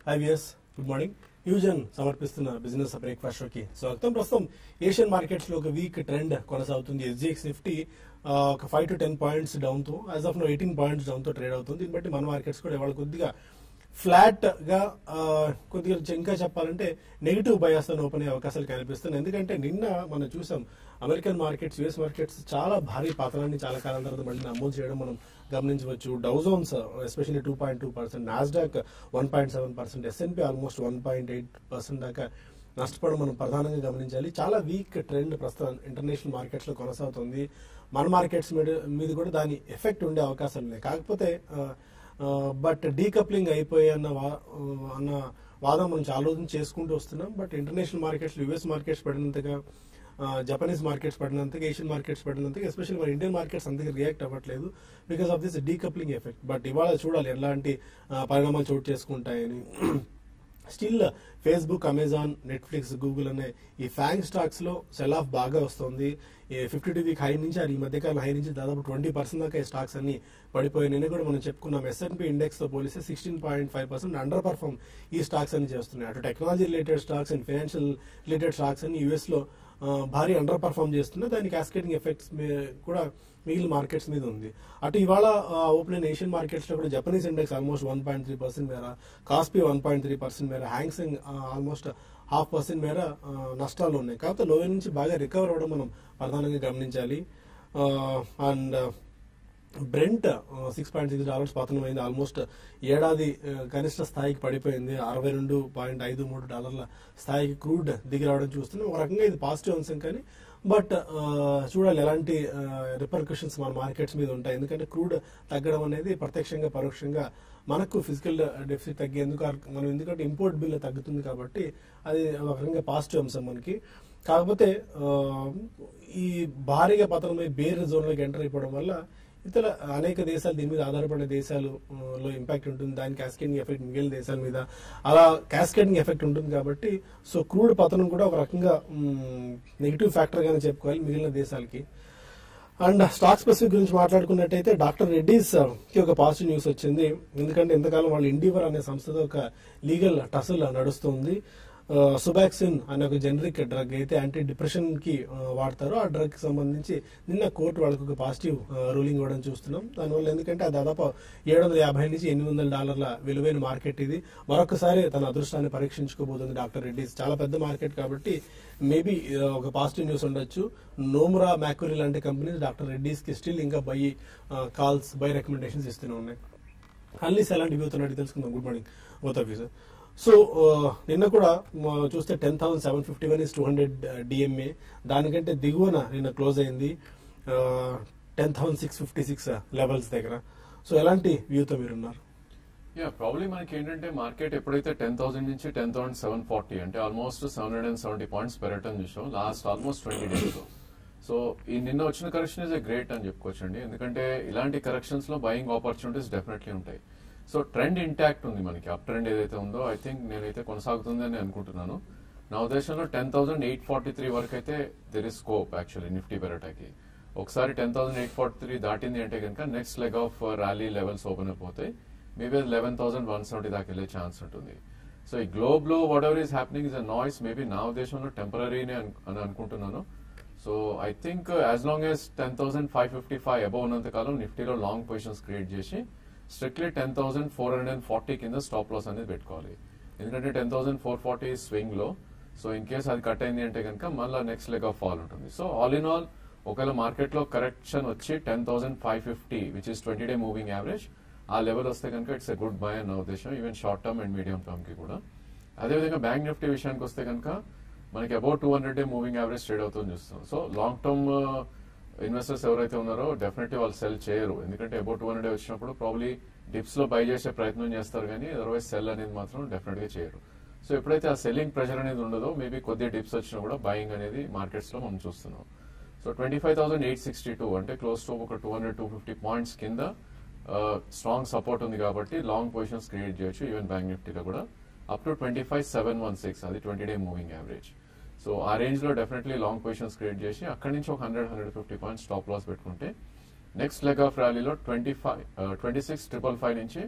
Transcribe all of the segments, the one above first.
IVS good morning యూజన్ సమర్పిస్తున్న business breakfast షోకి స్వాగతం ప్రస్తుతం ఏషియన్ మార్కెట్స్ లో ఒక వీక్ ట్రెండ్ కొనసాగుతుంది ఎస్జిఎక్స్ నిఫ్టీ ఆ, ఒక five to ten points down తో as of now eighteen points down తో ట్రేడ్ అవుతుంది దీన్ని బట్టి మన మార్కెట్స్ కూడా ఇవాళ కొద్దిగా ఫ్లాట్ గా ఆ, కొద్దిగా ఇంకా చెప్పాలంటే నెగిటివ్ బయాస్ తో ఓపెన్ అయ్యే అవకాశాలు కనిపిస్తున్నాయి ఎందుకంటే నిన్న మనం చూసాం అమెరికన్ మార్కెట్స్ యుఎస్ మార్కెట్స్ చాలా భారీ పతనాన్ని చాలా కాలం తర్వాత మళ్ళీ నమోదు చేయడం మనం గమనించవచ్చు Dow Jones especially two point two percent Nasdaq one point seven percent S and P almost one point eight percent దాకా నష్టపోవడం మనం ప్రధానంగా గమనించాలి చాలా వీక్ ట్రెండ్ ప్రస్తుతం ఇంటర్నేషనల్ మార్కెట్స్ లో కొనసాగుతుంది మన మార్కెట్స్ మీద మీద కూడా దాని ఎఫెక్ట్ ఉండే అవకాశాలు ఉన్నాయి కాకపోతే బట్ డీకప్లింగ్ అయిపోయి అన్న వా- అన్న వాదం మనం చాలా రోజులు చేసుకుంటూ వస్తున్నాం but international markets US markets పడినంతగా జపనీస్ మార్కెట్స్ పడినంతగా ఏషియన్ మార్కెట్స్ పడినంతగా ఎస్పెషల్లీ మన ఇండియన్ మార్కెట్స్ అంతగా రియాక్ట్ అవ్వట్లేదు because of this decoupling effect but ఇవాళ చూడాలి ఎలాంటి ఆ, పరిణామాలు చోటు చేసుకుంటాయని still Facebook Amazon Netflix Google అనే ఈ ఫ్యాంగ్ స్టాక్స్ లో సెల్ ఆఫ్ బాగా వస్తుంది ఫిఫ్టీ టూ వీక్ హై నుంచి అది ఈ మధ్యకాలం హై నుంచి దాదాపు ట్వంటీ పర్సెంట్ దాకా ఈ స్టాక్స్ అన్ని పడిపోయి నిన్న కూడా మనం చెప్పుకున్నాం ఎస్ఎన్పి ఇండెక్స్ తో పోలిస్తే sixteen point five percent underperform ఈ స్టాక్స్ అని చేస్తున్నాయి అటు technology related stocks and financial related stocks అని యూఎస్ లో ఆ, భారీ అండర్ పర్ఫార్మ్ చేస్తున్నాయి దాని క్యాస్కేటింగ్ ఎఫెక్ట్స్ కూడా మిగిలిన మార్కెట్స్ మీద ఉంది అటు ఇవాళ ఓపెన్ అయిన ఏషియన్ మార్కెట్స్ లో కూడా Japanese index almost one point three percent మేర Kospi one point three percent మేర హ్యాంగ్సింగ్ ఆల్మోస్ట్ హాఫ్ పర్సెంట్ మేర ఆ, నష్టాలు ఉన్నాయి కాకపోతే లోయ నుంచి బాగా రికవర్ అవ్వడం మనం ప్రధానంగా గమనించాలి and Brent six point six dollars పతనమైంది ఆల్మోస్ట్ ఏడాది ఆ, కనిష్ట స్థాయికి పడిపోయింది అరవై రెండు పాయింట్ ఐదు మూడు డాలర్ల స్థాయికి క్రూడ్ దిగి రావడం చూస్తున్నాం ఒక రకంగా ఇది పాజిటివ్ అంశం కానీ బట్ చూడాలి ఎలాంటి రిపర్కషన్స్ మన మార్కెట్స్ మీద ఉంటాయి ఎందుకంటే క్రూడ్ తగ్గడం అనేది ప్రత్యక్షంగా పరోక్షంగా మనకు ఫిజికల్ డెఫిసిట్ తగ్గేందుకు ఆ- మనం ఎందుకంటే ఇంపోర్ట్ బిల్ తగ్గుతుంది కాబట్టి అది ఒక రకంగా పాజిటివ్ అంశం మనకి కాకపోతే ఆ, ఈ భారీగా పతనమై బేర్ జోన్లోకి ఎంటర్ అయిపోవడం వల్ల ఇతర అనేక దేశాలు దీని మీద ఆధారపడే దేశాలు ఆ, లో ఇంపాక్ట్ ఉంటుంది దాని క్యాస్కేడింగ్ ఎఫెక్ట్ మిగిలిన దేశాల మీద అలా క్యాస్కేడింగ్ ఎఫెక్ట్ ఉంటుంది కాబట్టి సో క్రూడ్ పతనం కూడా ఒక రకంగా నెగిటివ్ ఫ్యాక్టర్ గానే చెప్పుకోవాలి మిగిలిన దేశాలకి అండ్ స్టాక్ స్పెసిఫిక్ గురించి మాట్లాడుకున్నట్టయితే డాక్టర్ రెడ్డిస్ కి ఒక పాజిటివ్ న్యూస్ వచ్చింది ఎందుకంటే ఇంతకాలం వాళ్ళు ఇండివర్ అనే సంస్థతో ఒక లీగల్ టసల్ నడుస్తుంది సుబాక్సిన్ అనే ఒక జనరిక్ డ్రగ్ అయితే యాంటీ డిప్రెషన్ కి ఆ, వాడతారు ఆ డ్రగ్ కి సంబంధించి నిన్న కోర్టు వాళ్ళకి ఒక పాజిటివ్ రూలింగ్ ఇవ్వడం చూస్తున్నాం దానివల్ల ఎందుకంటే అది దాదాపు ఏడు వందల యాభై నుంచి ఎనిమిది వందల డాలర్ల విలువైన మార్కెట్ ఇది మరొకసారి తన అదృష్టాన్ని పరీక్షించుకోబోతుంది డాక్టర్ రెడ్డిస్ చాలా పెద్ద మార్కెట్ కాబట్టి మేబీ ఒక పాజిటివ్ న్యూస్ ఉండొచ్చు నోమురా మ్యాక్వరీ లాంటి కంపెనీస్ డాక్టర్ రెడ్డిస్ కి స్టిల్ ఇంకా బై కాల్స్ బై రికమెండేషన్స్ ఇస్తూనే ఉన్నాయి అన్లీస్ ఎలాంటి వ్యూ ఉన్నట్టు తెలుసుకుందాం good morning both of sir so నిన్న కూడా మ, చూస్తే ten thousand seven fifty one is two hundred DMA దానికంటే దిగువన నిన్న క్లోజ్ అయింది ten thousand six fifty six levels దగ్గర సో ఎలాంటి వ్యూతో మీరున్నారు యా ప్రాబ్లీ మనకి ఏంటంటే మార్కెట్ ఎప్పుడైతే టెన్ థౌసండ్ నుంచి టెన్ థౌసండ్ సెవెన్ ఫార్టీ అంటే almost seven hundred and seventy points పెరగటం చూసాం last almost twenty days so ఈ నిన్న వచ్చిన కరెక్షన్ ఇస్ ఎ గ్రేట్ అని చెప్పుకోవచ్చండి ఎందుకంటే ఇలాంటి కరెక్షన్స్ లో బయింగ్ ఆపర్చునిటీస్ డెఫినెట్లీ ఉంటాయి సో ట్రెండ్ ఇంటాక్ట్ ఉంది మనకి అప్ ట్రెండ్ ఏదైతే ఉందో ఐ థింక్ నేనైతే కొనసాగుతుంది అని అనుకుంటున్నాను నా ఉద్దేశంలో ten thousand eight forty three వరకు అయితే there is scope actually Nifty పెరటాకి ఒకసారి ten thousand eight forty three దాటింది అంటే కనుక next leg of rally levels open అయిపోతాయి maybe eleven thousand one seventy దాకా వెళ్ళే ఛాన్స్ ఉంటుంది సో ఈ గ్లోబ్ లో whatever is happening is a noise maybe నా ఉద్దేశంలో టెంపరీనే అని అనుకుంటున్నాను so I think as long as ten thousand five fifty five above ఉన్నంత కాలం నిఫ్టీలో లాంగ్ పొజిషన్స్ క్రియేట్ చేసి strictly ten thousand four hundred and forty కింద స్టాప్ లాస్ అనేది పెట్టుకోవాలి ఎందుకంటే ten thousand four forty swing లో సో ఇన్ కేస్ అది కట్ అయింది అంటే కనుక మళ్ళీ నెక్స్ట్ లెగ్ ఆఫ్ ఫాల్ ఉంటుంది సో ఆల్ ఇన్ ఆల్ ఒకవేళ మార్కెట్ లో కరెక్షన్ వచ్చి ten thousand five fifty which is twenty day moving average ఆ లెవెల్ వస్తే కనుక ఇట్స్ ఎ గుడ్ బై అన్న ఉద్దేశం even short term and medium term కి కూడా అదేవిధంగా బ్యాంక్ నిఫ్టీ విషయానికి వస్తే కనుక మనకి about two hundred day moving average trade అవుతుంది చూస్తాం సో లాంగ్ టర్మ్ ఇన్వెస్టర్స్ ఎవరైతే ఉన్నారో డెఫినెట్లీ వాళ్ళు సెల్ చేయరు ఎందుకంటే అబౌట్ టూ హండ్రెడ్ వచ్చినప్పుడు ప్రాబ్లీ డిప్స్ లో బై చేసే ప్రయత్నం చేస్తారు కానీ అదర్వైజ్ సెల్ అనేది మాత్రం డెఫినెట్ గా చేయరు సో ఎప్పుడైతే ఆ సెల్లింగ్ ప్రెషర్ అనేది ఉండదో మేబీ కొద్దిగా డిప్స్ వచ్చినా కూడా బయింగ్ అనేది మార్కెట్స్ లో మనం చూస్తున్నాం so twenty five thousand eight sixty two అంటే క్లోజ్ టు ఒక two hundred two fifty points కింద స్ట్రాంగ్ సపోర్ట్ ఉంది కాబట్టి లాంగ్ పొజిషన్స్ క్రియేట్ చేయొచ్చు ఈవెన్ బ్యాంక్ నిఫ్టీలో కూడా up to twenty five seven one six అది twenty day moving average so ఆ రేంజ్ లో డెఫినెట్లీ లాంగ్ పొజిషన్స్ క్రియేట్ చేసి అక్కడి నుంచి ఒక hundred hundred fifty points stop loss పెట్టుకుంటే నెక్స్ట్ లెగ్ ఆఫ్ ర్యాలీలో twenty five twenty six triple five నుంచి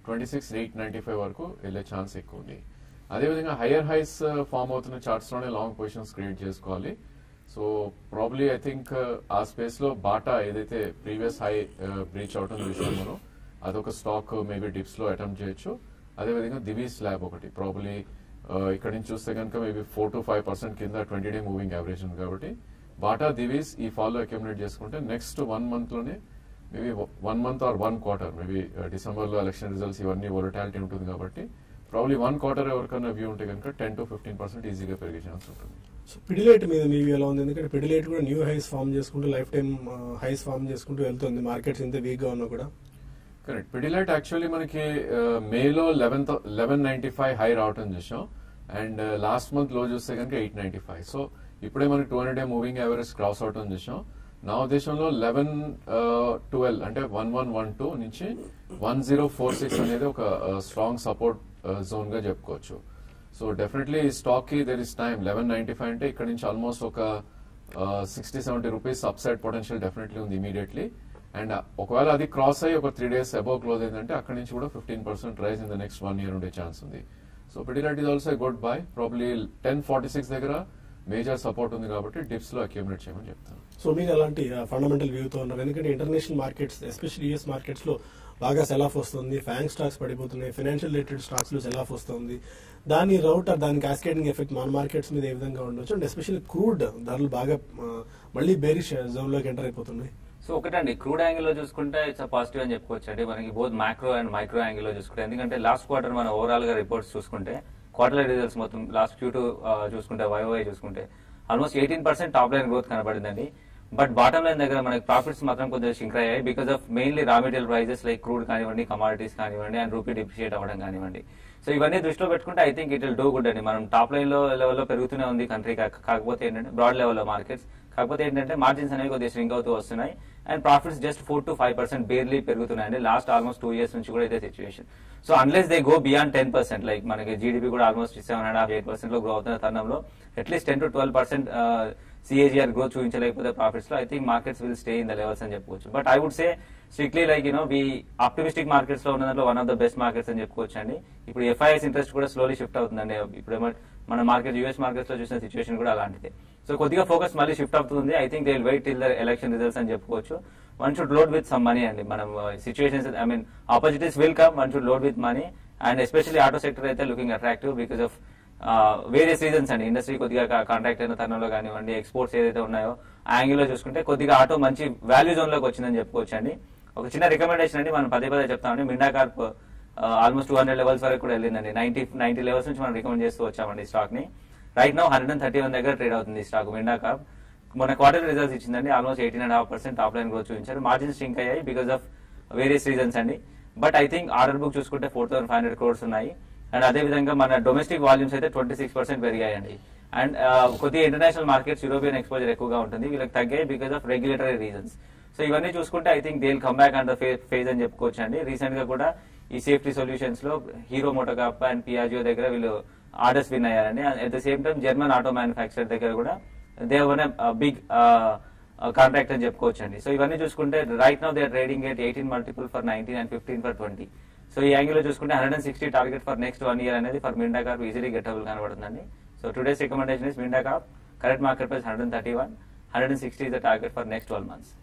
twenty six eight ninety five వరకు వెళ్ళే ఛాన్స్ ఎక్కువ ఉంది అదేవిధంగా హయ్యర్ హైస్ ఫామ్ అవుతున్న చార్ట్స్ లోనే లాంగ్ పొజిషన్స్ క్రియేట్ చేసుకోవాలి సో ప్రాబ్లీ ఐ థింక్ ఆ స్పేస్ లో బాటా ఏదైతే ప్రీవియస్ హై బ్రీచ్ అవటం చూసాం మనం అదొక స్టాక్ మేబీ డిప్స్ లో అటెంప్ట్ చేయొచ్చు అదేవిధంగా దివీస్ ల్యాబ్ ఒకటి ప్రాబ్లీ ఇక్కడ నుంచి చూస్తే కనుక maybe four to five percent కింద ట్వంటీ డే మూవింగ్ యావరేజ్ ఉంది కాబట్టి బాటా దివీస్ ఈ ఫాలో అక్యుములేట్ చేసుకుంటే నెక్స్ట్ వన్ మంత్ లోనే maybe one month or one quarter maybe December లో ఎలక్షన్ రిజల్ట్స్ ఇవన్నీ వొలటాలిటీ ఉంటుంది కాబట్టి ప్రాబ్లీ వన్ క్వార్టర్ ఎవరికైనా వ్యూ ఉంటే కనుక టెన్ టు ఫిఫ్టీన్ పర్సెంట్ ఈజీగా పెరిగే ఛాన్స్ ఉంటుంది సో పిడిలైట్ మీద మీ ఎలా ఉంది ఎందుకంటే పిడిలైట్ కూడా న్యూ హైస్ ఫామ్ చేసుకుంటూ లైఫ్ టైం హైస్ ఫామ్ చేసుకుంటూ వెళ్తుంది మార్కెట్స్ ఇంత వీక్ గా ఉన్నా కూడా కరెక్ట్ పిడిలైట్ యాక్చువల్లీ మనకి మేలో eleven eleven ninety five high రావటం చూసాం అండ్ లాస్ట్ మంత్ లో చూస్తే కనుక ఎయిట్ నైన్టీ ఫైవ్ సో ఇప్పుడే మనకి two hundred day moving average cross అవటం చూసాం నా ఉద్దేశంలో లెవెన్ ట్వెల్వ్ అంటే వన్ వన్ వన్ టూ నుంచి వన్ జీరో ఫోర్ సిక్స్ అనేది ఒక స్ట్రాంగ్ సపోర్ట్ జోన్ గా చెప్పుకోవచ్చు సో డెఫినెట్లీ స్టాక్ కి there is time eleven ninety five అంటే ఇక్కడ నుంచి ఆల్మోస్ట్ ఒక sixty seventy rupees upside potential definitely ఉంది ఇమీడియట్లీ అండ్ ఒకవేళ అది క్రాస్ అయ్యి ఒక త్రీ డేస్ అబౌవ్ క్లోజ్ అయిందంటే అక్కడ నుంచి కూడా fifteen percent rise in the next one year ఉండే ఛాన్స్ ఉంది so Pidilite is also good buy probably ten forty six దగ్గర మేజర్ సపోర్ట్ ఉంది కాబట్టి డిప్స్ లో అక్యూమిలేట్ చేయమని చెప్తాను సో మీరు అలాంటి ఫండమెంటల్ వ్యూతో ఉన్నారు ఎందుకంటే international markets especially US markets లో బాగా సెల్ ఆఫ్ వస్తుంది ఫ్యాంక్ స్టాక్స్ పడిపోతున్నాయి ఫైనాన్షియల్ రిలేటెడ్ స్టాక్స్ లో సెల్ ఆఫ్ వస్తుంది దాని రౌట్ దాని క్యాస్కేడింగ్ ఎఫెక్ట్ మన మార్కెట్స్ మీద ఏ విధంగా ఉండొచ్చు అండ్ ఎస్పెషల్లీ క్రూడ్ ధరలు బాగా ఆ, మళ్ళీ బేరిష్ జోన్ లోకి ఎంటర్ అయిపోతున్నాయి సో ఒకటండి క్రూడ్ యాంగిల్ లో చూసుకుంటే ఇట్స్ పాజిటివ్ అని చెప్పుకోవచ్చు అండి మనకి both micro and micro angle లో చూసుకుంటే ఎందుకంటే లాస్ట్ క్వార్టర్ మన ఓవరాల్ గా రిపోర్ట్స్ చూసుకుంటే క్వార్టర్లీ రిజల్ట్స్ మొత్తం లాస్ట్ క్యూ టూ చూసుకుంటే వైఓఐ చూసుకుంటే almost eighteen percent top line growth కనబడిందండి బట్ బాటమ్ లైన్ దగ్గర మనకి ప్రాఫిట్స్ మాత్రం కొంచెం షింక్ అయ్యాయి because of mainly raw material prices like crude కానివ్వండి కమాడిటీస్ కానివ్వండి అండ్ రూపీ డిప్రిషియేట్ అవ్వడం కానివ్వండి సో ఇవన్నీ దృష్టిలో పెట్టుకుంటే I think it will do good అండి మనం టాప్ లైన్ లో లెవెల్లో పెరుగుతూనే ఉంది కంట్రీ కాకపోతే ఏంటంటే బ్రాడ్ లెవెల్లో మార్కెట్స్ కాకపోతే ఏంటంటే మార్జిన్స్ అనేవి కొద్దిగా స్ట్రింక్ అవుతూ వస్తున్నాయి and profits just four to five percent barely పెరుగుతున్నాయండి లాస్ట్ ఆల్మోస్ట్ టూ ఇయర్స్ నుంచి కూడా ఇదే situation so unless they go beyond ten percent like మనకి జీడిపి కూడా almost seven and half eight percent లో గ్రో అవుతున్న తరుణంలో at least ten to twelve percent CAGR growth చూపించలేకపోతే ప్రాఫిట్స్ లో I think markets will stay in the levels అని చెప్పుకోవచ్చు but I would say strictly like you know we optimistic markets లో ఉన్న దాంట్లో one of the best markets అని చెప్పుకోవచ్చు అండి ఇప్పుడు ఎఫ్ఐఎస్ ఇంట్రెస్ట్ కూడా స్లోలీ షిఫ్ట్ అవుతుందండి ఇప్పుడు ఏమో మన మార్కెట్ యూఎస్ మార్కెట్స్ లో చూసిన సిచ్యువేషన్ కూడా అలాంటిదే సో కొద్దిగా ఫోకస్ మళ్ళీ షిఫ్ట్ అవుతుంది I think they will wait till the election results అని చెప్పుకోవచ్చు one should load with some money అండి మనం situations I mean opportunities will come one should load with money and especially auto sector అయితే looking attractive because of various reasons అండి industry కొద్దిగా contract అయిన తరుణంలో కానివ్వండి ఎక్స్పోర్ట్స్ ఏదైతే ఉన్నాయో ఆ యాంగిల్ లో చూసుకుంటే కొద్దిగా ఆటో మంచి వాల్యూ జోన్ లోకి వచ్చిందని చెప్పుకోవచ్చు అండి ఒక చిన్న రికమెండేషన్ అండి మనం పదే పదే చెప్తామండి Minda Corp almost two hundred levels వరకు కూడా వెళ్ళిందండి నైన్టీ నైన్టీ లెవెల్స్ నుంచి మనం రికమెండ్ చేస్తూ వచ్చామండి స్టాక్ ని right now hundred and thirty one దగ్గర ట్రేడ్ అవుతుంది ఈ స్టాక్ మిండా కార్ప్ మన క్వార్టర్ రిజల్ట్స్ ఇచ్చిందండి almost eighteen and half percent top line growth చూపించారు మార్జిన్స్ స్ట్రింక్ అయ్యాయి బికాస్ ఆఫ్ వేరియస్ రీజన్స్ అండి but I think order book చూసుకుంటే four thousand five hundred crores ఉన్నాయి అండ్ అదే విధంగా మన డొమెస్టిక్ వాల్యూమ్స్ అయితే ట్వంటీ సిక్స్ పర్సెంట్ పెరిగాయండి అండ్ కొద్దిగా ఇంటర్నేషనల్ మార్కెట్స్ యూరోపియన్ ఎక్స్పోజర్ ఎక్కువగా ఉంటుంది వీళ్ళకి తగ్గాయి because of regulatory reasons so ఇవన్నీ చూసుకుంటే I think they'll come back and phase అని చెప్పుకోవచ్చు అండి రీసెంట్ గా కూడా ఈ సేఫ్టీ సొల్యూషన్స్ లో హీరో మోటోకాప్ అండ్ పియాజియో దగ్గర వీళ్ళు ఆర్డర్స్ విన్ అయ్యారండి at the same time German auto manufacture దగ్గర కూడా దే వన్ బిగ్ కాంట్రాక్ట్ అని చెప్పుకోవచ్చు అండి సో ఇవన్నీ చూసుకుంటే right now they trading at eighteen multiple for nineteen and fifteen for twenty so ఈ యాంగిల్ లో చూసుకుంటే hundred and sixty target for next one year అనేది for Minda Corp easily getable కనబడుతుందండి so today's recommendation is Minda Corp correct market price hundred and thirty one hundred and sixty the target for next twelve months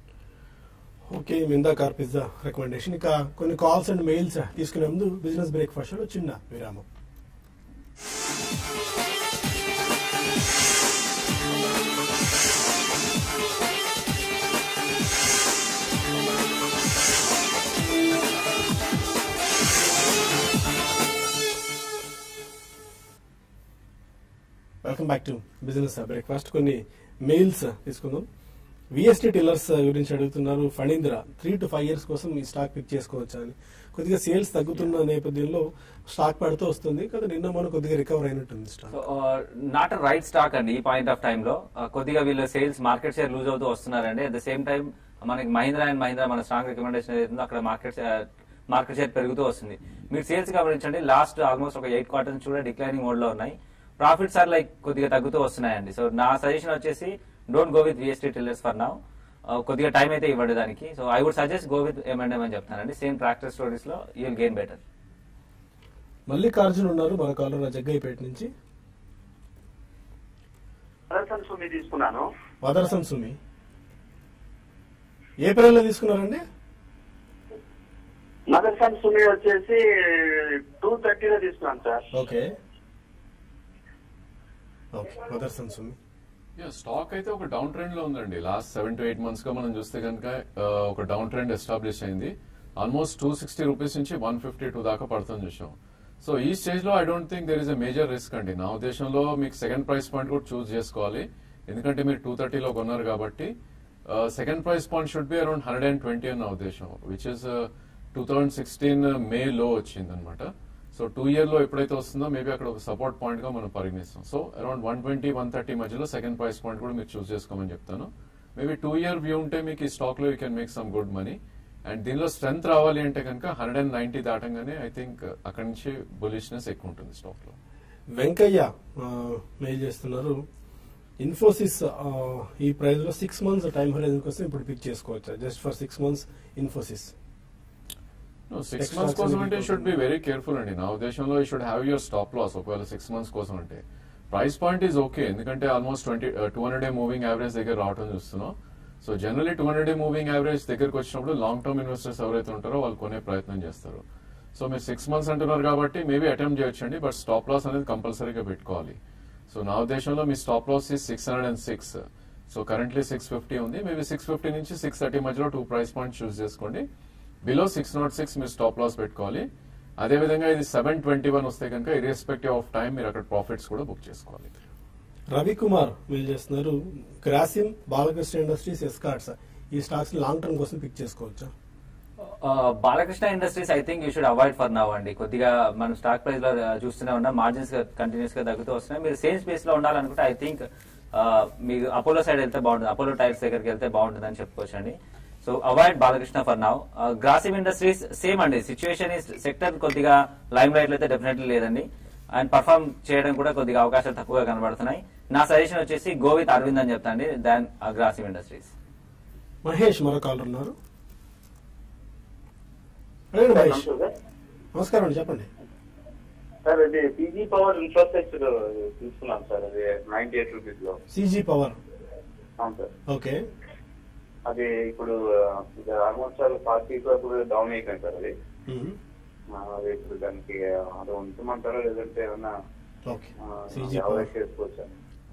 okay Minda Corp పిజ్జా recommendation ఇక కొన్ని calls and mails తీసుకునే ముందు business breakfast లో చిన్న విరామం welcome back to business breakfast కొన్ని mails తీసుకుందాం విఎస్టీ టిల్లర్స్ గురించి అడుగుతున్నారు Phanindra three to five years కోసం ఈ స్టాక్ పిక్ చేసుకోవచ్చా అని కొద్దిగా సేల్స్ తగ్గుతున్న నేపథ్యంలో స్టాక్ పడుతూ వస్తుంది కదా నిన్న మనం కొద్దిగా రికవర్ అయినట్టుంది stock so not right stock అండి ఈ పాయింట్ ఆఫ్ టైమ్ లో Uh, కొద్దిగా వీళ్ళు సేల్స్ మార్కెట్ షేర్ లూజ్ అవుతూ వస్తున్నారండి అట్ ద సేమ్ టైం మనకి మహీంద్రా అండ్ మహీంద్రా మన స్ట్రాంగ్ రికమెండేషన్ ఏదైతుందో అక్కడ మార్కెట్ మార్కెట్ షేర్ పెరుగుతూ వస్తుంది మీరు సేల్స్ గమనించండి లాస్ట్ ఆల్మోస్ట్ ఒక ఎయిట్ క్వార్టర్స్ కూడా డిక్లైనింగ్ మోడ్ లో ఉన్నాయి ప్రాఫిట్స్ ఆర్ లైక్ కొద్దిగా తగ్గుతూ వస్తున్నాయండి సో నా సజెషన్ వచ్చేసి don't go with VST Tillers for now కొద్దిగా టైం అయితే ఇవ్వండి దానికి so I would suggest go with M and M అని చెప్తానండి సేమ్ ప్రాక్టీస్ స్టోరీస్ లో you will gain better Mallikarjun ఉన్నారు మన కాలర్ జగ్గయ్యపేట నుంచి ప్రదర్శన సుమి తీసుకున్నాను వదరసన్ సుమి ఏ పేరులో తీసుకున్నారండి మదర్సన్ సుమి వచ్చేసి టూ థర్టీలో తీసుకున్నాను సార్ ఓకే ఓకే వదరసన్ సుమి యా స్టాక్ అయితే ఒక డౌన్ ట్రెండ్ లో ఉందండి last seven to eight months గా మనం చూస్తే కనుక ఒక డౌన్ ట్రెండ్ ఎస్టాబ్లిష్ అయింది ఆల్మోస్ట్ టూ సిక్స్టీ రూపీస్ నుంచి వన్ ఫిఫ్టీ టూ దాకా పడుతుంది చూసాం సో ఈ స్టేజ్ లో I don't think there is a major risk అండి నా ఉద్దేశంలో మీకు సెకండ్ ప్రైస్ పాయింట్ కూడా చూస్ చేసుకోవాలి ఎందుకంటే మీరు టూ థర్టీలో కొన్నారు కాబట్టి second price point should be around hundred and twenty అని నా ఉద్దేశం which is two thousand sixteen May లో వచ్చింది అనమాట సో టూ ఇయర్ లో ఎప్పుడైతే వస్తుందో మేబీ అక్కడ ఒక సపోర్ట్ పాయింట్ గా మనం పరిగణిస్తాం so around one twenty one thirty మధ్యలో సెకండ్ ప్రైస్ పాయింట్ కూడా మీరు చూస్ చేసుకోమని చెప్తాను మేబీ టూ ఇయర్ వ్యూ ఉంటే మీకు ఈ స్టాక్ లో you can make some good money and దీనిలో స్ట్రెంత్ రావాలి అంటే కనుక హండ్రెడ్ అండ్ నైన్టీ దాటంగానే ఐ థింక్ అక్కడి నుంచి బులిష్నెస్ ఎక్కువ ఉంటుంది స్టాక్ లో వెంకయ్య ఆ, మెయిల్ చేస్తున్నారు ఇన్ఫోసిస్ ఆ, ఈ ప్రైస్ లో సిక్స్ మంత్స్ టైం హోరైజన్ కోసం ఇప్పుడు పిక్ చేసుకోవచ్చా just for six months Infosys six Extra months కోసం అంటే activity షుడ్ బి కోసం. వెరీ కేర్ఫుల్ అండి నా ఉద్దేశంలో ఈ should have your stop loss ఒకవేళ సిక్స్ మంత్స్ కోసం అంటే ప్రైస్ పాయింట్ ఈజ్ ఓకే ఎందుకంటే almost twenty two hundred day moving average దగ్గర రావడం చూస్తున్నాం so generally two hundred day moving average దగ్గరకు వచ్చినప్పుడు లాంగ్ టర్మ్ ఇన్వెస్టర్స్ ఎవరైతే ఉంటారో వాళ్ళు కొనే ప్రయత్నం చేస్తారు సో మీరు సిక్స్ మంత్స్ అంటున్నారు కాబట్టి మేబీ అటెంప్ట్ చేయొచ్చండి బట్ స్టాప్ లాస్ అనేది కంపల్సరీగా పెట్టుకోవాలి సో నా ఉద్దేశంలో మీ స్టాప్ లాస్ ఈ six hundred and six so currently six fifty ఉంది మేబీ సిక్స్ ఫిఫ్టీ నుంచి సిక్స్ థర్టీ మధ్యలో టూ ప్రైస్ పాయింట్ చూస్ చేసుకోండి బిలో సిక్స్ నాట్ సిక్స్ మీరు స్టాప్ లాస్ పెట్టుకోవాలి అదే విధంగా ఇది సెవెన్ ట్వంటీ వన్ వస్తే కనుక ఇర్రెస్పెక్టివ్ ఆఫ్ టైం మీరు అక్కడ ప్రాఫిట్స్ కూడా బుక్ చేసుకోవాలి రవికుమార్ మెయిల్ చేస్తున్నారు గ్రాసిమ్ బాలకృష్ణ ఇండస్ట్రీస్ ఎస్కార్ట్స్ ఈ స్టాక్స్ లాంగ్ టర్మ్ కోసం పిక్ చేసుకోవచ్చా Balkrishna Industries I think you should avoid for now అండి కొద్దిగా మనం స్టాక్ ప్రైస్ లో ఆ, చూస్తూనే ఉన్నాం మార్జిన్స్ కంటిన్యూస్ గా తగ్గుతూ వస్తున్నాయి మీరు సేమ్ స్పేస్ లో ఉండాలనుకుంటే ఐ థింక్ మీకు అపోలో సైడ్ వెళ్తే బాగుంటుంది అపోలో టైర్స్ దగ్గరికి వెళ్తే బాగుంటుంది అని చెప్పుకోవచ్చు అండి so avoid Balkrishna for now Grasim Industries same అండి సిచ్యువేషన్ సెక్టర్ కొద్దిగా లైమ్ లైట్ లో అయితే డెఫినెట్లీ లేదండి అండ్ పర్ఫార్మ్ చేయడం కూడా కొద్దిగా అవకాశాలు తక్కువగా కనబడుతున్నాయి నా సజెషన్ వచ్చేసి గో విత్ అరవింద్ అని చెప్తాండి దాన్ గ్రాసిమ్ ఇండస్ట్రీస్ మహేష్ మరో కాలర్ ఉన్నారు అడగండి మహేష్ నమస్తే సార్. నమస్కారం అండి చెప్పండి సార్ అది పీజీ పవర్ ఇన్ఫ్రాస్ట్రక్చర్ తీసుకున్నాను సార్ అది నైన్టీ ఎయిట్ రూపీస్ లో సీజీ పవర్ అవును సార్ ఓకే అది ఇప్పుడు ఆల్మోస్ట్ సార్ ఫార్టీ ఇప్పుడు డౌన్ అయిపోయింది సార్ అది మ్మ్. ఆ, అది ఇప్పుడు దానికి అది ఉంచమంటారా లేదంటే ఏమన్నా ఓకే సీజీ పవర్ అవాయిడ్ చేసుకోవచ్చా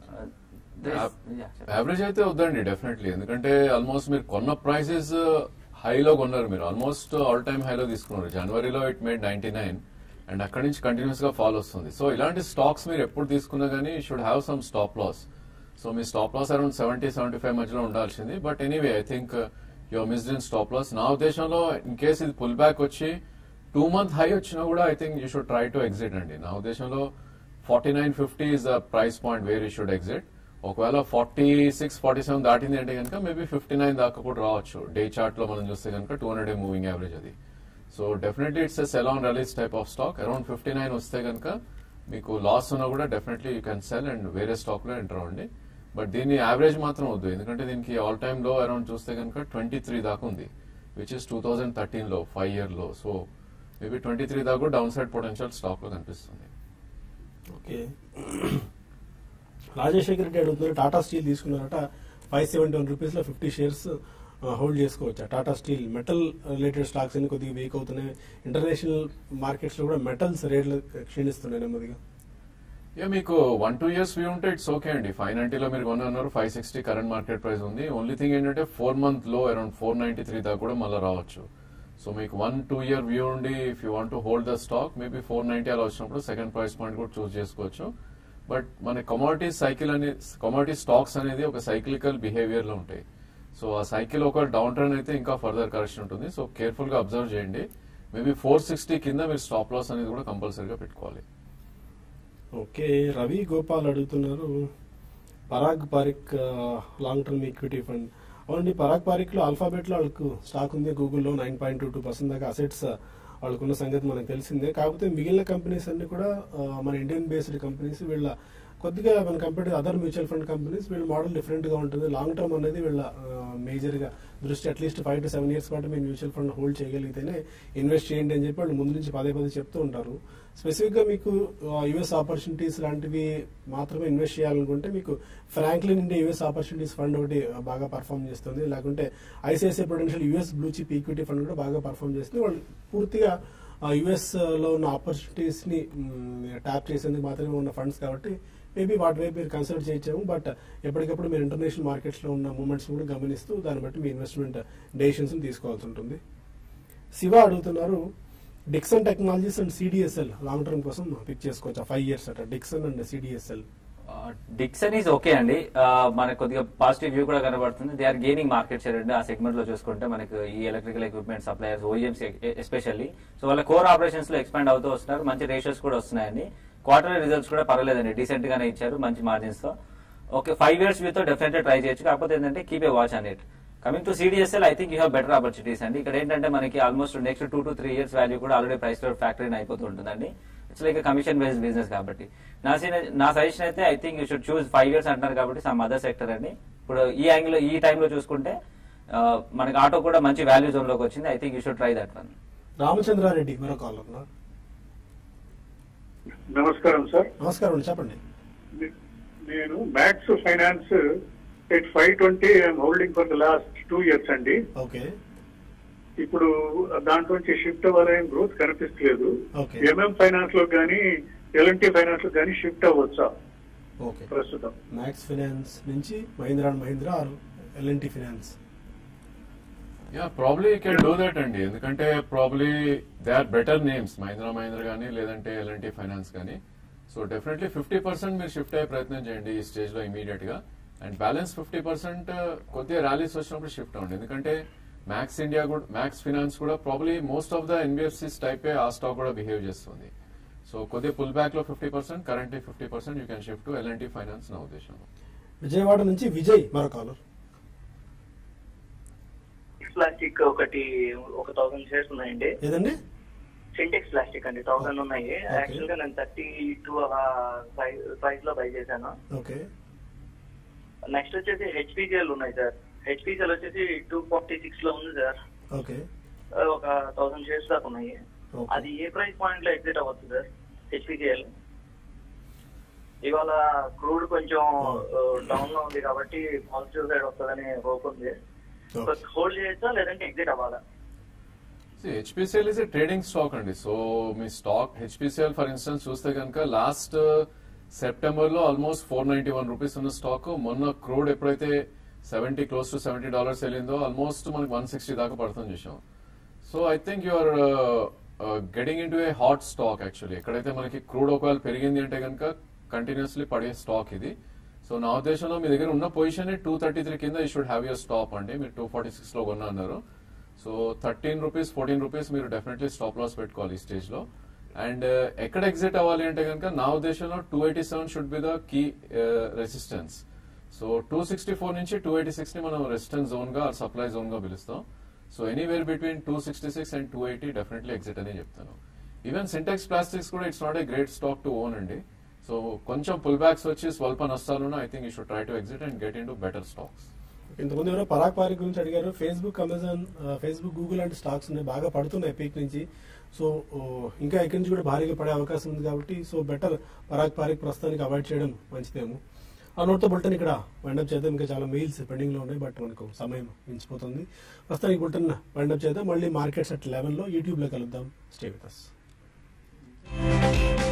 యావరేజ్ అయితే వద్దండి డెఫినెట్లీ ఎందుకంటే ఆల్మోస్ట్ మీరు కొన్న ప్రైసెస్ హైలో కొన్నారు మీరు ఆల్మోస్ట్ ఆల్ టైమ్ హైలో తీసుకున్నారు జనవరిలో it made ninety nine and అక్కడి నుంచి కంటిన్యూస్ గా ఫాల్ వస్తుంది సో ఇలాంటి స్టాక్స్ మీరు ఎప్పుడు తీసుకున్నా గానీ should have some stop loss so మీ stop loss around seventy seventy five మధ్యలో ఉండాల్సింది but anyway I think your missed in stop loss నా ఉద్దేశంలో ఇన్ కేస్ ఇది పుల్ బ్యాక్ వచ్చి టూ మంత్ హై వచ్చినా కూడా I think you should try to exit అండి నా ఉద్దేశంలో forty nine fifty is the price point where you should exit ఒకవేళ ఫార్టీ సిక్స్ ఫార్టీ సెవెన్ దాటింది అంటే కనుక మేబీ ఫిఫ్టీ నైన్ దాకా కూడా రావచ్చు డే చార్ట్ లో మనం చూస్తే కనుక టూ హండ్రెడ్ మూవింగ్ యావరేజ్ అది so definitely it's a sell on release type of stock around fifty nine వస్తే కనుక మీకు లాస్ ఉన్నా కూడా definitely you can sell and వేరే స్టాక్ లో ఎంటర్ అవ్వండి బట్ దీన్ని యావరేజ్ మాత్రం వద్దు ఎందుకంటే దీనికి ఆల్ టైమ్ లో అరౌండ్ చూస్తే కనుక ట్వంటీ త్రీ దాకా ఉంది which is two thousand thirteen లో ఫైవ్ ఇయర్ లో సో మేబీ ట్వంటీ త్రీ దాకా కూడా డౌన్ సైడ్ పొటెన్షియల్ స్టాక్ లో కనిపిస్తుంది ఓకే రాజశేఖర్ రెడ్డి అడుగుతున్నారు టాటా స్టీల్ తీసుకున్నారట ఫైవ్ సెవెంటీ వన్ రూపీస్ లో ఫిఫ్టీ షేర్స్ హోల్డ్ చేసుకోవచ్చా Tata Steel metal related stocks అన్ని కొద్దిగా వీక్ అవుతున్నాయి ఇంటర్నేషనల్ మార్కెట్స్ లో కూడా మెటల్స్ రేట్లు క్షీణిస్తున్నాయి నెమ్మదిగా యా మీకు వన్ టూ ఇయర్స్ వ్యూ ఉంటే ఇట్స్ ఓకే అండి ఫైవ్ నైన్టీలో మీరు కొన్నారు five sixty current market price ఉంది ఓన్లీ థింగ్ ఏంటంటే ఫోర్ మంత్ లో అరౌండ్ ఫోర్ నైన్టీ త్రీ దాకా కూడా మళ్ళీ రావచ్చు సో మీకు వన్ టూ ఇయర్ వ్యూ ఉండి if you want to hold the stock maybe four ninety అలా వచ్చినప్పుడు సెకండ్ ప్రైస్ పాయింట్ కూడా చూస్ చేసుకోవచ్చు బట్ మన కమోడిటీ సైకిల్ అనే కమోడిటీ స్టాక్స్ అనేది ఒక సైక్లికల్ బిహేవియర్ లో ఉంటాయి సో ఆ సైకిల్ ఒక డౌన్ టర్న్ అయితే ఇంకా ఫర్దర్ కరెక్షన్ ఉంటుంది సో కేర్ఫుల్ గా అబ్జర్వ్ చేయండి మేబీ ఫోర్ సిక్స్టీ కింద మీరు స్టాప్ లాస్ అనేది కూడా కంపల్సరీగా పెట్టుకోవాలి ఓకే రవి గోపాల్ అడుగుతున్నారు Parag Parikh long term equity fund అవునండి పరాగ్ పారిక్ లో ఆల్ఫాబెట్ లో వాళ్ళకు స్టాక్ ఉంది గూగుల్లో nine point two two percent దాకా అసెట్స్ వాళ్ళకున్న సంగతి మనకు తెలిసిందే కాకపోతే మిగిలిన కంపెనీస్ అన్ని కూడా ఆ, మన ఇండియన్ బేస్డ్ కంపెనీస్ వీళ్ళ కొద్దిగా మన compare other mutual fund companies వీళ్ళ మోడల్ డిఫరెంట్ గా ఉంటుంది లాంగ్ టర్మ్ అనేది వీళ్ళ మేజర్ గా దృష్టి at least five to seven years పాటు మీరు మ్యూచువల్ ఫండ్ హోల్డ్ చేయగలిగితేనే ఇన్వెస్ట్ చేయండి అని చెప్పి వాళ్ళు ముందు నుంచి పదే పదే చెప్తూ ఉంటారు స్పెసిఫిక్ గా మీకు యుఎస్ ఆపర్చునిటీస్ లాంటివి మాత్రమే ఇన్వెస్ట్ చేయాలనుకుంటే మీకు Franklin India US opportunities fund ఒకటి ఆ, బాగా పర్ఫామ్ చేస్తుంది లేకుంటే ICICI potential US blue chip equity fund కూడా బాగా పర్ఫామ్ చేస్తుంది వాళ్ళు పూర్తిగా యుఎస్ లో ఉన్న ఆపర్చునిటీస్ ని ట్యాప్ చేసేందుకు మాత్రమే ఉన్న ఫండ్స్ కాబట్టి మేబీ వాటి వైపు మీరు కన్సిడర్ చేయొచ్చాము బట్ ఎప్పటికప్పుడు మీరు ఇంటర్నేషనల్ మార్కెట్స్ లో ఉన్న మూమెంట్స్ కూడా గమనిస్తూ దాన్ని బట్టి మీ ఇన్వెస్ట్మెంట్ డెసిషన్స్ తీసుకోవాల్సి ఉంటుంది శివ అడుగుతున్నారు Dixon Technologies and CDSL long term కోసం పిక్ చేసుకోవచ్చు ఫైవ్ ఇయర్స్ అట Dixon and CDSL Dixon is okay అండి ఆ, మనకు కొద్దిగా పాజిటివ్ వ్యూ కూడా కనబడుతుంది they are gaining market share అండి ఆ సెగ్మెంట్ లో చూసుకుంటే మనకు ఈ electrical equipment suppliers OEMs especially so వాళ్ళ కోర్ ఆపరేషన్స్ లో ఎక్స్పాండ్ అవుతూ వస్తున్నారు మంచి రేషియోస్ కూడా వస్తున్నాయండి క్వార్టర్ రిజల్ట్స్ కూడా పర్వాలేదండి డీసెంట్ గానే ఇచ్చారు మంచి మార్జిన్స్ తో ఓకే ఫైవ్ ఇయర్స్ వ్యూ తో డెఫినెట్ ట్రై చేయొచ్చు కాకపోతే ఏంటంటే keep a watch on it coming to CDSL I think you have better opportunities అండి ఇక్కడ ఏంటంటే మనకి almost next two to three years value కూడా ఆల్రెడీ ప్రైస్ ఫ్యాక్టరీ అయిపోతూ ఉంటుందండి it's like commission based business కాబట్టి నా సీన- నా సజెషన్ అయితే I think you should choose five years అంటున్నారు కాబట్టి సమ్ అదర్ సెక్టర్ అండి ఇప్పుడు ఈ యాంగిల్ ఈ టైంలో చూసుకుంటే ఆ, మనకి ఆటో కూడా మంచి వాల్యూ జోన్ లోకి వచ్చింది I think you should try that one Ramachandra Reddy మరో కాలర్ నమస్కారం సార్ నమస్కారం అండి చెప్పండి నే- నేను max finance at five twenty I'm holding for the last two years అండి ఓకే ఇప్పుడు దాంట్లో నుంచి షిఫ్ట్ అవ్వాలని గ్రోత్ కనిపిస్తలేదు Okay. ఎంఎం ఫైనాన్స్ లో కానీ ఎల్ఎన్టీ ఫైనాన్స్ లో కానీ షిఫ్ట్ అవ్వచ్చా ఓకే ప్రస్తుతం మ్యాక్స్ ఫైనాన్స్ నుంచి Mahindra and Mahindra or L&T finance yeah probably can do that అండి ఎందుకంటే probably they are better names Mahindra Mahindra కానీ లేదంటే ఎల్ఎన్టీ ఫైనాన్స్ కానీ సో డెఫినెట్లీ ఫిఫ్టీ పర్సెంట్ మీరు షిఫ్ట్ అయ్యే ప్రయత్నం చేయండి ఈ స్టేజ్ లో ఇమీడియట్ గా అండ్ బ్యాలెన్స్ ఫిఫ్టీ పర్సెంట్ కొద్దిగా ర్యాలీస్ వచ్చినప్పుడు షిఫ్ట్ అవ్వండి ఎందుకంటే మ్యాక్స్ ఇండియా కూడా మ్యాక్స్ ఫినాన్స్ కూడా probably most of the NBFCs టైపే ఆ స్టాక్ కూడా బిహేవ్ చేస్తుంది సో కొద్దిగా పుల్ బ్యాక్ లో fifty percent currently fifty percent you can shift to L&T finance నా ఉద్దేశంలో విజయవాడ నుంచి విజయ్ మరో కాలర్ ప్లాస్టిక్ ఒకటి ఒక థౌసండ్ షేర్స్ ఉన్నాయండి ఏదండి సింటెక్స్ ప్లాస్టిక్ అండి థౌసండ్ ఉన్నాయి యాక్చువల్ గా నేను థర్టీ టూ అలా ప్రైస్ లో బై చేశాను ఓకే నెక్స్ట్ వచ్చేసి హెచ్పిజిఎల్ ఉన్నాయి సార్ హెచ్పిజిఎల్ వచ్చేసి టూ ఫార్టీ సిక్స్ లో ఉంది సార్ ఓకే ఒక థౌసండ్ షేర్స్ దాకా ఉన్నాయి Okay. అది ఏ ప్రైస్ పాయింట్ లో ఎగ్జిట్ అవ్వచ్చు సార్ హెచ్పిజిఎల్ ఇవాళ క్రూడ్ కొంచెం డౌన్ లో ఉంది కాబట్టి పాజిటివ్ సైడ్ వస్తుందని హోప్ ఉంది Okay. హోల్డ్ చేయొచ్చా లేదంటే ఎగ్జిట్ అవ్వాలా HPCL is a trading stock అండి సో మీ స్టాక్ హెచ్పిసిఎల్ ఫర్ ఇన్స్టెన్స్ చూస్తే కనుక లాస్ట్ సెప్టెంబర్ లో almost four ninety one rupees ఉన్న స్టాక్ మొన్న క్రూడ్ ఎప్పుడైతే seventy close to seventy dollars వెళ్ళిందో ఆల్మోస్ట్ మనకి వన్ సిక్స్టీ దాకా పడుతుంది చూసాం so I think you are getting into a hot stock actually ఎక్కడైతే మనకి క్రూడ్ ఒకవేళ పెరిగింది అంటే కనుక కంటిన్యూస్లీ పడే స్టాక్ ఇది సో నా ఉద్దేశంలో మీ దగ్గర ఉన్న పొజిషన్ టూ థర్టీ త్రీ కింద you should have your stop అండి మీరు టూ ఫార్టీ సిక్స్ లో కొన్నా అన్నారు so thirteen rupees fourteen rupees మీరు డెఫినెట్లీ స్టాప్ లాస్ పెట్టుకోవాలి ఈ స్టేజ్ లో అండ్ ఎక్కడ ఎగ్జిట్ అవ్వాలి అంటే కనుక నా ఉద్దేశంలో two eighty seven should be the key resistance so two sixty four నుంచి టూ ఎయిటీ సిక్స్ ని మనం రెసిస్టెన్స్ జోన్ గా సప్లై జోన్ గా పిలుస్తాం so anywhere between two sixty six and two eighty definitely exit అని చెప్తాను ఈవెన్ సింటెక్స్ ప్లాస్టిక్స్ కూడా it's not a great stock to own అండి సో కొంచెం పుల్ బ్యాక్స్ వచ్చి స్వల్ప నష్టాలున్నా I think you should try to exit and get in into better stocks ఇంతకుముందు ఎవరో పరాక్ పారి గురించి అడిగారు ఫేస్బుక్ అమెజాన్ ఫేస్బుక్ గూగుల్ లాంటి స్టాక్స్ ఉన్నాయి బాగా పడుతున్నాయి పీక్ నుంచి సో ఓ, ఇంకా ఇక్కడి నుంచి కూడా భారీగా పడే అవకాశం ఉంది కాబట్టి సో బెటర్ పరాక్ పారిక్ ప్రస్తుతానికి అవాయిడ్ చేయడం మంచిదేమో ఆ నోట్తో బుల్టన్ ఇక్కడ వైండప్ చేద్దాం ఇంకా చాలా మెయిల్స్ పెండింగ్ లో ఉన్నాయి బట్ మనకు సమయం మించిపోతుంది ప్రస్తుతానికి బుల్టన్ వైండప్ చేద్దాం మళ్ళీ మార్కెట్స్ అట్ లెవెన్ లో యూట్యూబ్ లో కలుద్దాం స్టే విత్ us